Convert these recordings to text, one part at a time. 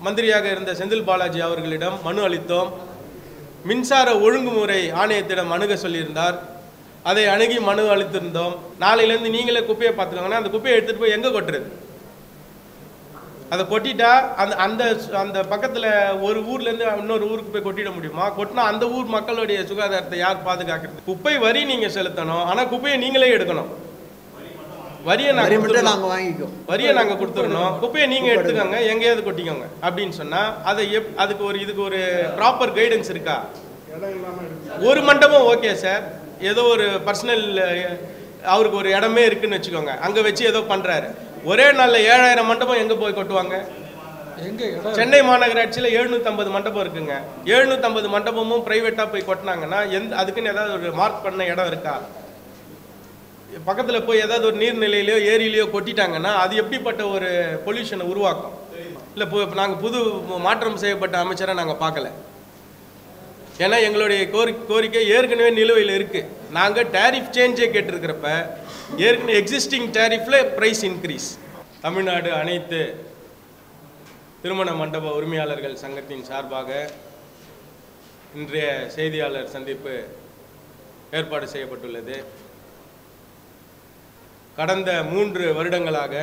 மந்திரியாக இருந்த செந்தில் பாலாஜி அவர்களிடம் மனு அளித்தோம் மின்சார ஒழுங்குமுறை ஆணையத்திடம் அணுக சொல்லியிருந்தார் அதை அணுகி மனு அளித்திருந்தோம் நாளையிலேருந்து நீங்களே குப்பையை பார்த்துக்கோங்கன்னா அந்த குப்பையை எடுத்துகிட்டு போய் எங்கே கொட்டுறது அதை கொட்டிட்டா அந்த அந்த அந்த பக்கத்தில் ஒரு ஊர்லேருந்து இன்னொரு ஊருக்கு போய் கொட்டிட முடியுமா கொட்டினா அந்த ஊர் மக்களுடைய சுகாதாரத்தை யார் பாதுகாக்கிறது குப்பை வரி நீங்கள் செலுத்தணும் ஆனால் குப்பையை நீங்களே எடுக்கணும் வரியை வரி நாங்கள் மட்டும் நாங்கள் வாங்கிக்கோம் வரியை நாங்கள் கொடுத்துடணும் குப்பையை நீங்கள் எடுத்துக்கோங்க எங்கேயாவது கொட்டிக்கோங்க அப்படின்னு சொன்னால் அதை எப் அதுக்கு ஒரு இதுக்கு ஒரு ப்ராப்பர் கைடன்ஸ் இருக்கா ஒரு மண்டபம் ஓகே சார் ஏதோ ஒரு பர்சனல் அவருக்கு ஒரு இடமே இருக்குன்னு வச்சுக்கோங்க அங்கே வச்சு ஏதோ பண்ணுறாரு ஒரே நாளில் ஏழாயிரம் மண்டபம் எங்கே போய் கொட்டுவாங்க எங்க இடம் சென்னை மாநகராட்சியில் எழுநூற்றம்பது மண்டபம் இருக்குங்க எழுநூற்றம்பது மண்டபமும் ப்ரைவேட்டாக போய் கொட்டினாங்கன்னா எந்த அதுக்குன்னு ஏதாவது ஒரு மார்க் பண்ண இடம் இருக்கா பக்கத்தில் போய் ஏதாவது ஒரு நீர்நிலையிலையோ ஏரியிலையோ கொட்டிட்டாங்கன்னா அது எப்படிப்பட்ட ஒரு பொல்யூஷனை உருவாக்கும் இல்லை இப்போ நாங்கள் புது மாற்றம் செய்யப்பட்ட அமைச்சரை நாங்கள் பார்க்கல ஏன்னா எங்களுடைய கோரி கோரிக்கை ஏற்கனவே நிலுவையில் இருக்குது நாங்கள் டேரிஃப் சேஞ்சே கேட்டிருக்கிறப்ப ஏற்கனவே எக்ஸிஸ்டிங் டேரிஃபில் ப்ரைஸ் இன்க்ரீஸ் தமிழ்நாடு அனைத்து திருமண மண்டப உரிமையாளர்கள் சங்கத்தின் சார்பாக இன்றைய செய்தியாளர் சந்திப்பு ஏற்பாடு செய்யப்பட்டுள்ளது கடந்த மூன்று வருடங்களாக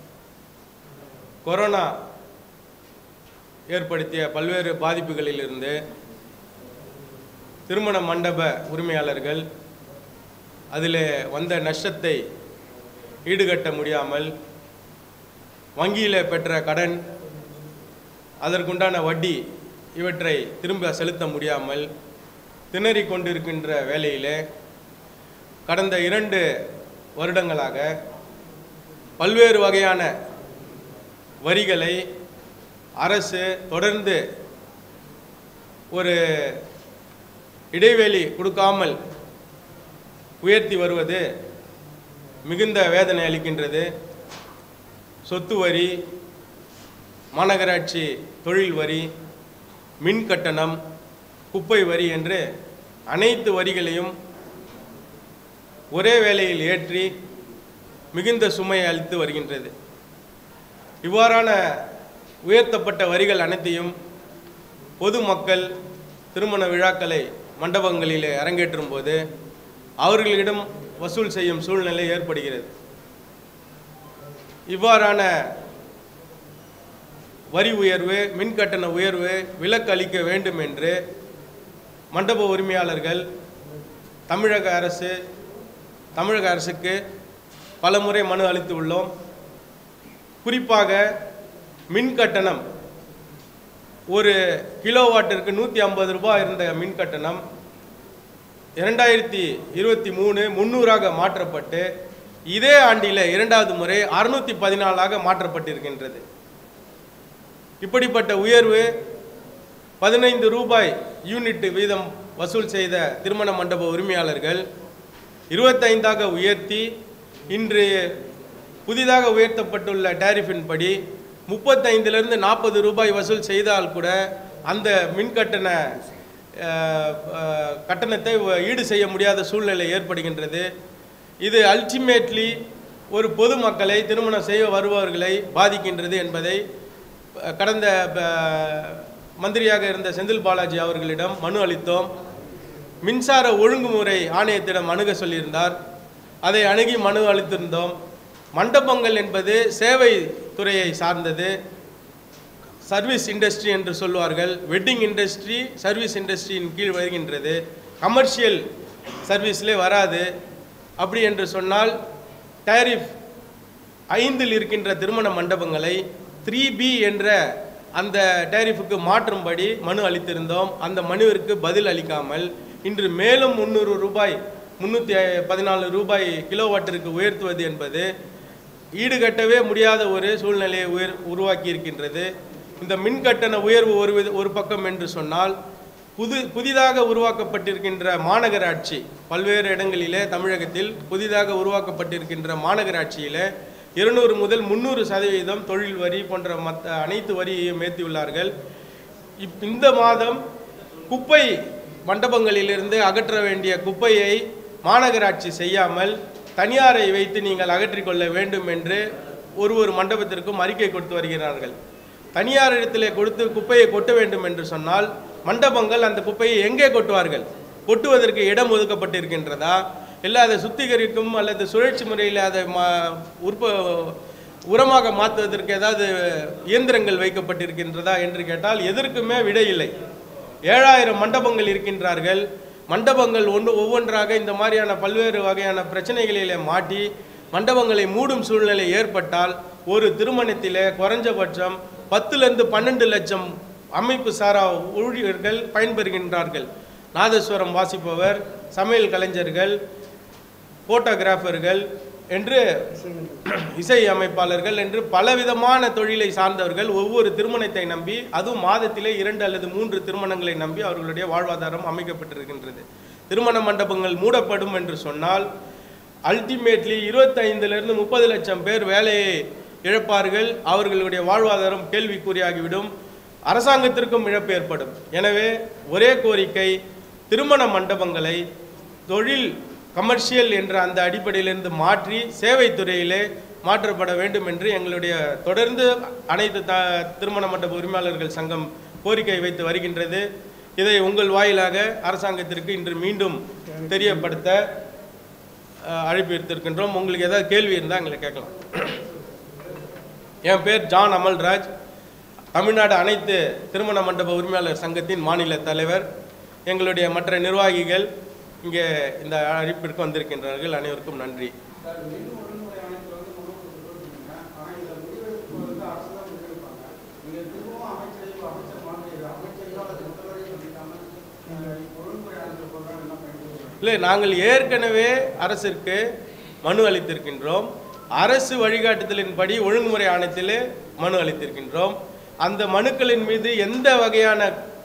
கொரோனா ஏற்படுத்திய பல்வேறு பாதிப்புகளிலிருந்து திருமண மண்டப உரிமையாளர்கள் அதில் வந்த நஷ்டத்தை ஈடுகட்ட முடியாமல் வங்கியில் பெற்ற கடன் அதற்குண்டான வட்டி இவற்றை திரும்ப செலுத்த முடியாமல் திணறிக் கொண்டிருக்கின்ற வேளையிலே கடந்த இரண்டு வருடங்களாக பல்வேறு வகையான வரிகளை அரசு தொடர்ந்து ஒரு இடைவெளி கொடுக்காமல் உயர்த்தி வருவது மிகுந்த வேதனை அளிக்கின்றது சொத்து வரி மாநகராட்சி தொழில் வரி மின் கட்டணம் குப்பை வரி என்று அனைத்து வரிகளையும் ஒரே வேளையில் ஏற்றி மிகுந்த சுமையை அளித்து வருகின்றது இவ்வாறான உயர்த்தப்பட்ட வரிகள் அனைத்தையும் பொதுமக்கள் திருமண விழாக்களை மண்டபங்களிலே அரங்கேற்றும் போது அவர்களிடம் வசூல் செய்யும் சூழ்நிலை ஏற்படுகிறது இவ்வாறான வரி உயர்வு மின் கட்டண உயர்வு விலக்கு அளிக்க வேண்டும் என்று மண்டப உரிமையாளர்கள் தமிழக அரசு தமிழக அரசுக்கு பலமுறை மனு அளித்து உள்ளோம் குறிப்பாக மின் கட்டணம் ஒரு கிலோவாட்டிற்கு நூற்றி ஐம்பது ரூபாய் இருந்த மின் கட்டணம் இரண்டாயிரத்தி இருபத்தி மூணு முந்நூறாக மாற்றப்பட்டு இதே ஆண்டில் இரண்டாவது முறை அறுநூத்தி பதினாலாக மாற்றப்பட்டிருக்கின்றது இப்படிப்பட்ட உயர்வு பதினைந்து ரூபாய் யூனிட் வீதம் வசூல் செய்த திருமண மண்டப உரிமையாளர்கள் இருபத்தைந்தாக உயர்த்தி இன்று புதிதாக உயர்த்தப்பட்டுள்ள டேரிஃபின் படி முப்பத்தைந்திலிருந்து நாற்பது ரூபாய் வசூல் செய்தால் கூட அந்த மின் கட்டண அஹ், அஹ், கட்டணத்தை ஈடு செய்ய முடியாத சூழ்நிலை ஏற்படுகின்றது இது அல்டிமேட்லி ஒரு பொதுமக்களை திருமணம் செய்ய வருபவர்களை பாதிக்கின்றது என்பதை அஹ், கடந்த அஹ், மந்திரியாக இருந்த செந்தில் பாலாஜி அவர்களிடம் மனு அளித்தோம் மின்சார ஒழுங்குமுறை ஆணையத்திடம் அணுக சொல்லியிருந்தார் அதை அணுகி மனு அளித்திருந்தோம் மண்டபங்கள் என்பது சேவை துறையை சார்ந்தது சர்வீஸ் இண்டஸ்ட்ரி என்று சொல்வார்கள் வெட்டிங் இண்டஸ்ட்ரி சர்வீஸ் இண்டஸ்ட்ரியின் கீழ் வருகின்றது கமர்ஷியல் சர்வீஸ்லே வராது அப்படி என்று சொன்னால் டேரிஃப் ஐந்தில் இருக்கின்ற திருமண மண்டபங்களை த்ரீ பி என்ற அந்த டேரிஃபுக்கு மாற்றும்படி மனு அளித்திருந்தோம் அந்த மனுவிற்கு பதில் அளிக்காமல் இன்று மேலும் முந்நூறு ரூபாய் முந்நூற்றி பதினாலு ரூபாய் கிலோவாட்டிற்கு உயர்த்துவது என்பது ஈடுகட்டவே முடியாத ஒரு சூழ்நிலையை உயர் உருவாக்கி இருக்கின்றது இந்த மின் கட்டண உயர்வு ஒரு வித- ஒரு பக்கம் என்று சொன்னால் புது புதிதாக உருவாக்கப்பட்டிருக்கின்ற மாநகராட்சி பல்வேறு இடங்களிலே தமிழகத்தில் புதிதாக உருவாக்கப்பட்டிருக்கின்ற மாநகராட்சியிலே இருநூறு முதல் முந்நூறு சதவீதம் தொழில் வரி போன்ற மற்ற அனைத்து வரியையும் ஏற்றியுள்ளார்கள் இப் இந்த மாதம் குப்பை மண்டபங்களிலிருந்து அகற்ற வேண்டிய குப்பையை மாநகராட்சி செய்யாமல் தனியாரை வைத்து நீங்கள் அகற்றிக் கொள்ள வேண்டும் என்று ஒரு ஒரு மண்டபத்திற்கும் அறிக்கை கொடுத்து வருகிறார்கள் தனியார் இடத்திலே கொடுத்து குப்பையை கொட்ட வேண்டும் என்று சொன்னால் மண்டபங்கள் அந்த குப்பையை எங்கே கொட்டுவார்கள் கொட்டுவதற்கு இடம் ஒதுக்கப்பட்டிருக்கின்றதா இல்லை அதை சுத்திகரிக்கும் அல்லது சுழற்சி முறையில் அதை மா உற்ப உரமாக மாற்றுவதற்கு ஏதாவது இயந்திரங்கள் வைக்கப்பட்டிருக்கின்றதா என்று கேட்டால் எதற்குமே விடை இல்லை ஏழாயிரம் மண்டபங்கள் இருக்கின்றார்கள் மண்டபங்கள் ஒன்று ஒவ்வொன்றாக இந்த மாதிரியான பல்வேறு வகையான பிரச்சனைகளிலே மாட்டி மண்டபங்களை மூடும் சூழ்நிலை ஏற்பட்டால் ஒரு திருமணத்திலே குறைஞ்சபட்சம் பத்துலேருந்து பன்னெண்டு லட்சம் அமைப்பு சாரா ஊழியர்கள் பயன்பெறுகின்றார்கள் நாதஸ்வரம் வாசிப்பவர் சமையல் கலைஞர்கள் போட்டோகிராஃபர்கள் என்று இசை அமைப்பாளர்கள் என்று பலவிதமான தொழிலை சார்ந்தவர்கள் ஒவ்வொரு திருமணத்தை நம்பி அதுவும் மாதத்திலே இரண்டு அல்லது மூன்று திருமணங்களை நம்பி அவர்களுடைய வாழ்வாதாரம் அமைக்கப்பட்டிருக்கின்றது திருமண மண்டபங்கள் மூடப்படும் என்று சொன்னால் அல்டிமேட்லி இருபத்தைந்திலிருந்து முப்பது லட்சம் பேர் வேலையை இழப்பார்கள் அவர்களுடைய வாழ்வாதாரம் கேள்விக்குறியாகிவிடும் அரசாங்கத்திற்கும் இழப்பு ஏற்படும் எனவே ஒரே கோரிக்கை திருமண மண்டபங்களை தொழில் கமர்ஷியல் என்ற அந்த அடிப்படையிலிருந்து மாற்றி சேவைத் துறையிலே மாற்றப்பட வேண்டும் என்று எங்களுடைய தொடர்ந்து அனைத்து த திருமண மண்டப உரிமையாளர்கள் சங்கம் கோரிக்கை வைத்து வருகின்றது இதை உங்கள் வாயிலாக அரசாங்கத்திற்கு இன்று மீண்டும் தெரியப்படுத்த அஹ், அழைப்பு எடுத்திருக்கின்றோம் உங்களுக்கு ஏதாவது கேள்வி இருந்தால் எங்களை கேட்கலாம் என் பேர் ஜான் அமல்ராஜ் தமிழ்நாடு அனைத்து திருமண மண்டப உரிமையாளர் சங்கத்தின் மாநில தலைவர் எங்களுடைய மற்ற நிர்வாகிகள் இங்கே இந்த அழைப்பிற்கு வந்திருக்கின்றார்கள் அனைவருக்கும் நன்றி இல்லை நாங்கள் ஏற்கனவே அரசிற்கு மனு அளித்திருக்கின்றோம் அரசு வழிகாட்டுதலின்படி ஒழுங்குமுறை ஆணையத்திலே மனு அளித்திருக்கின்றோம் அந்த மனுக்களின் மீது எந்த வகையான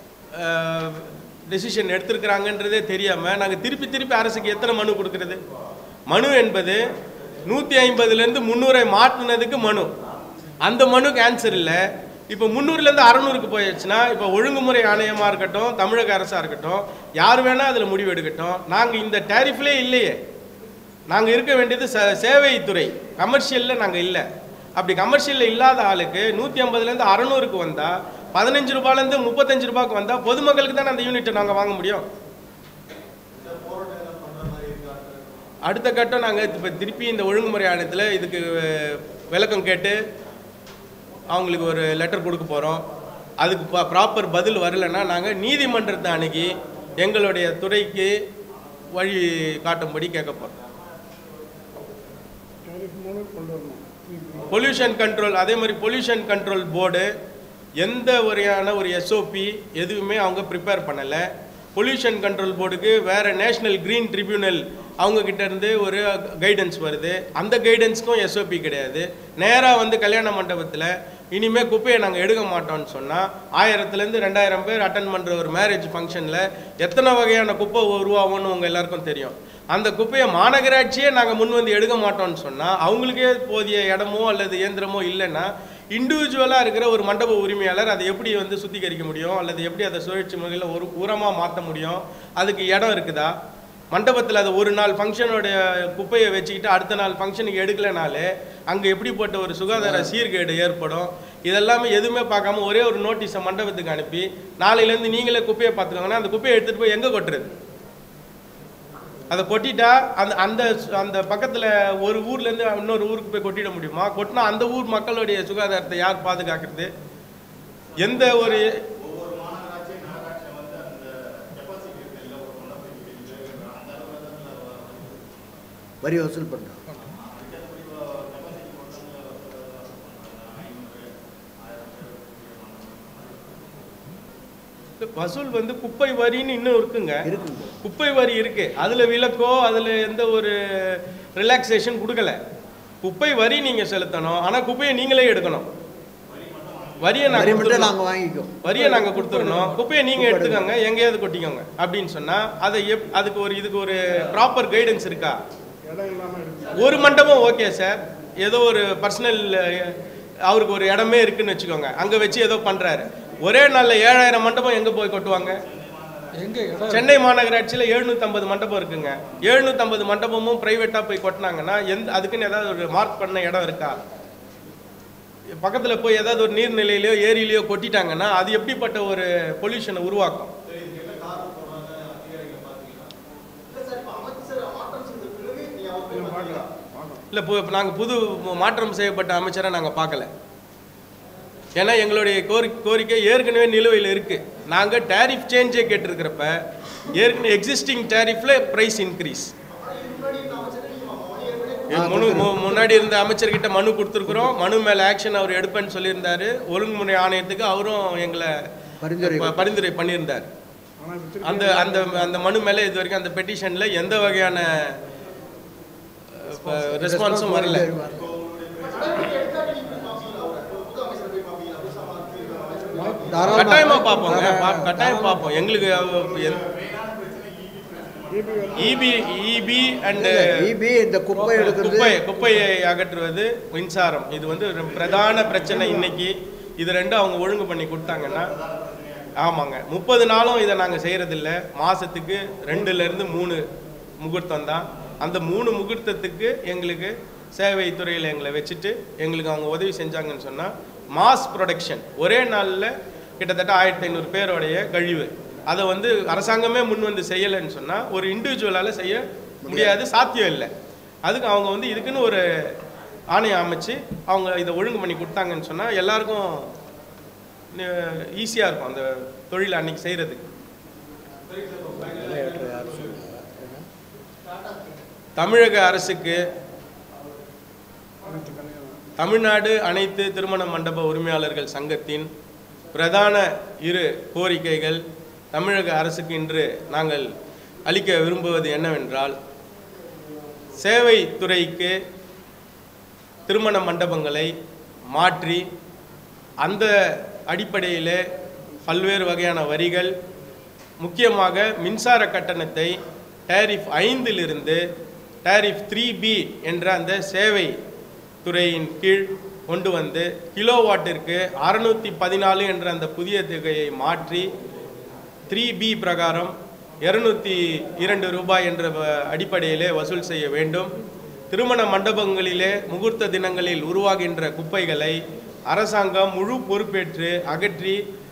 டெசிஷன் எடுத்திருக்கிறாங்கன்றதே தெரியாமல் நாங்கள் திருப்பி திருப்பி அரசுக்கு எத்தனை மனு கொடுக்கறது மனு என்பது நூற்றி ஐம்பதுலேருந்து முந்நூறை மாற்றினதுக்கு மனு அந்த மனுக்கு ஆன்சர் இல்லை இப்போ முந்நூறுலேருந்து அறநூறுக்கு போயிடுச்சுன்னா இப்போ ஒழுங்குமுறை ஆணையமாக இருக்கட்டும் தமிழக அரசாக இருக்கட்டும் யார் வேணால் அதில் முடிவு எடுக்கட்டும் நாங்கள் இந்த டேரிஃப்லேயே இல்லையே நாங்கள் இருக்க வேண்டியது ச சேவைத்துறை கமர்ஷியலில் நாங்கள் இல்லை அப்படி கமர்ஷியலில் இல்லாத ஆளுக்கு நூற்றி ஐம்பதுலேருந்து அறநூறுக்கு வந்தால் பதினஞ்சு ரூபாயிலேருந்து முப்பத்தஞ்சு ரூபாய்க்கு வந்தால் பொதுமக்களுக்கு தானே அந்த யூனிட்டை நாங்கள் வாங்க முடியும் அடுத்த கட்டம் நாங்கள் இப்போ திருப்பி இந்த ஒழுங்குமுறை ஆணையத்தில் இதுக்கு விளக்கம் கேட்டு அவங்களுக்கு ஒரு லெட்டர் கொடுக்க போகிறோம் அதுக்கு ப்ராப்பர் பதில் வரலைன்னா நாங்கள் நீதிமன்றத்தை அணுகி எங்களுடைய துறைக்கு வழி காட்டும்படி கேட்க போகிறோம் பொல்யூஷன் கண்ட்ரோல் அதே மாதிரி பொல்யூஷன் கண்ட்ரோல் போர்டு எந்த வகையான ஒரு எஸ்ஓபி எதுவுமே அவங்க ப்ரிப்பேர் பண்ணலை பொல்யூஷன் கண்ட்ரோல் போர்டுக்கு வேறு நேஷ்னல் க்ரீன் ட்ரிபியூனல் அவங்க கிட்ட இருந்து ஒரு கைடன்ஸ் வருது அந்த கைடன்ஸ்க்கும் எஸ்ஓபி கிடையாது நேராக வந்து கல்யாண மண்டபத்தில் இனிமே குப்பையை நாங்கள் எடுக்க மாட்டோம்னு சொன்னால் ஆயிரத்துலேருந்து ரெண்டாயிரம் பேர் அட்டன் பண்ணுற ஒரு மேரேஜ் ஃபங்க்ஷனில் எத்தனை வகையான குப்பை உருவாகும்னு உங்கள் எல்லாருக்கும் தெரியும் அந்த குப்பையை மாநகராட்சியே நாங்கள் முன் வந்து எடுக்க மாட்டோம்னு சொன்னால் அவங்களுக்கே போதிய இடமோ அல்லது இயந்திரமோ இல்லைன்னா இண்டிவிஜுவலாக இருக்கிற ஒரு மண்டப உரிமையாளர் அதை எப்படி வந்து சுத்திகரிக்க முடியும் அல்லது எப்படி அதை சுழற்சி முறையில் ஒரு உரமாக மாற்ற முடியும் அதுக்கு இடம் இருக்குதா மண்டபத்தில் அது ஒரு நாள் ஃபங்க்ஷனோடைய குப்பையை வச்சுக்கிட்டு அடுத்த நாள் ஃபங்க்ஷனுக்கு எடுக்கலைனாலே அங்கே எப்படிப்பட்ட ஒரு சுகாதார சீர்கேடு ஏற்படும் இதெல்லாமே எதுவுமே பார்க்காம ஒரே ஒரு நோட்டீஸை மண்டபத்துக்கு அனுப்பி நாளையிலேருந்து நீங்களே குப்பையை பார்த்துக்கோங்கன்னா அந்த குப்பையை எடுத்துகிட்டு போய் எங்கே கொட்டுறது அதை கொட்டிட்டா அந்த அந்த அந்த பக்கத்தில் ஒரு ஊர்லேருந்து இன்னொரு ஊருக்கு போய் கொட்டிட முடியுமா கொட்டினா அந்த ஊர் மக்களுடைய சுகாதாரத்தை யார் பாதுகாக்கிறது எந்த ஒரு வரி வசூல் பண்ணுறோம் வசூல் வந்து குப்பை வரின்னு இன்னும் இருக்குங்க இருக்குங்க குப்பை வரி இருக்கு அதுல விலக்கோ அதுல எந்த ஒரு ரிலாக்ஸேஷன் கொடுக்கல குப்பை வரி நீங்க செலுத்தணும் ஆனா குப்பையை நீங்களே எடுக்கணும் வரியை வரி நாங்க மட்டும் கொடுத்துடணும். நாங்கள் வாங்கிக்கோம் வரியை நாங்க கொடுத்துடணும் குப்பையை நீங்க எடுத்துக்கோங்க எங்கேயாவது கொட்டிக்கோங்க அப்படின்னு சொன்னா அதை எப் அதுக்கு ஒரு இதுக்கு ஒரு ப்ராப்பர் கைடன்ஸ் இருக்கா ஒரு மண்டபம் ஓகே சார் ஏதோ ஒரு பர்சனல் அவருக்கு ஒரு இடமே இருக்குன்னு வச்சுக்கோங்க அங்க வச்சு ஏதோ பண்றாரு ஒரே நாள்ல ஏழாயிரம் மண்டபம் எங்க போய் கொட்டுவாங்க எங்க இடம் சென்னை மாநகராட்சியில் 750 மண்டபம் இருக்குங்க 750 மண்டபமும் பிரைவேட்டாக போய் கொட்டினாங்கன்னா எந்த அதுக்குன்னு ஏதாவது ஒரு மார்க் பண்ண இடம் இருக்கா பக்கத்தில் போய் ஏதாவது ஒரு நீர்நிலையிலையோ ஏரியிலையோ கொட்டிட்டாங்கன்னா அது எப்படிப்பட்ட ஒரு பொல்யூஷனை உருவாக்கும் இல்லை இப்போ நாங்கள் புது மாற்றம் செய்யப்பட்ட அமைச்சரை நாங்கள் பார்க்கல ஏன்னா எங்களுடைய கோரி கோரிக்கை ஏற்கனவே நிலுவையில் இருக்குது நாங்கள் டேரிஃப் சேஞ்சே கேட்டிருக்கிறப்ப ஏற்கனவே எக்ஸிஸ்டிங் டேரிஃபில் ப்ரைஸ் இன்க்ரீஸ் முனு மு- முன்னாடி இருந்த அமைச்சர்கிட்ட மனு கொடுத்துருக்குறோம் மனு மேலே ஆக்ஷன் அவர் எடுப்பேன்னு சொல்லியிருந்தாரு ஒழுங்குமுறை ஆணையத்துக்கு அவரும் எங்களை பரிந்துரை ப- பரிந்துரை பண்ணியிருந்தார் அந்த அந்த அந்த மனு மேலே இது வரைக்கும் அந்த பெட்டிஷனில் எந்த வகையான ரெஸ்பான்ஸும் வரல தாராளமா- கட்டாயமா பார்ப்போங்க பா- கட்டாயம் பார்ப்போம் எங்களுக்கு இபி இபி அண்ட் இபி இந்த குப்பை எடுக்கிறது குப்பை குப்பையை அகற்றுவது மின்சாரம் இது வந்து ஒரு பிரதான பிரச்சனை இன்னைக்கு இது ரெண்டும் அவங்க ஒழுங்கு பண்ணி கொடுத்தாங்கன்னா ஆமாங்க முப்பது நாளும் இதை நாங்கள் செய்கிறதில்ல மாதத்துக்கு ரெண்டுலேருந்து மூணு முகூர்த்தம் தான் அந்த மூணு முகூர்த்தத்துக்கு எங்களுக்கு சேவை துறையில் எங்களை வச்சுட்டு எங்களுக்கு அவங்க உதவி செஞ்சாங்கன்னு சொன்னால் மாஸ் ப்ரொடக்ஷன் ஒரே நாளில் கிட்டத்தட்ட ஆயிரத்தி ஐநூறு பேருடைய கழிவு அதை வந்து அரசாங்கமே முன் வந்து செய்யலைன்னு சொன்னால் ஒரு இண்டிவிஜுவலால் செய்ய முடியாது சாத்தியம் இல்லை அதுக்கு அவங்க வந்து இதுக்குன்னு ஒரு ஆணையம் அமைச்சு அவங்க இதை ஒழுங்கு பண்ணி கொடுத்தாங்கன்னு சொன்னால் எல்லாருக்கும் ஈஸியாக இருக்கும் அந்த தொழில் அன்னைக்கு செய்கிறதுக்கு தமிழக அரசுக்கு தமிழ்நாடு அனைத்து திருமண மண்டப உரிமையாளர்கள் சங்கத்தின் பிரதான இரு கோரிக்கைகள் தமிழக அரசுக்கு இன்று நாங்கள் அளிக்க விரும்புவது என்னவென்றால் சேவை துறைக்கு திருமண மண்டபங்களை மாற்றி அந்த அடிப்படையிலே பல்வேறு வகையான வரிகள் முக்கியமாக மின்சார கட்டணத்தை டேரிஃப் ஐந்திலிருந்து டேரிஃப் த்ரீ பி என்ற அந்த சேவை துறையின் கீழ் கொண்டு வந்து கிலோவாட்டிற்கு அறுநூற்றி பதினாலு என்ற அந்த புதிய தொகையை மாற்றி த்ரீ பி பிரகாரம் இருநூத்தி இரண்டு ரூபாய் என்ற வ- அடிப்படையிலே வசூல் செய்ய வேண்டும் திருமண மண்டபங்களிலே முகூர்த்த தினங்களில் உருவாகின்ற குப்பைகளை அரசாங்கம் முழு பொறுப்பேற்று அகற்றி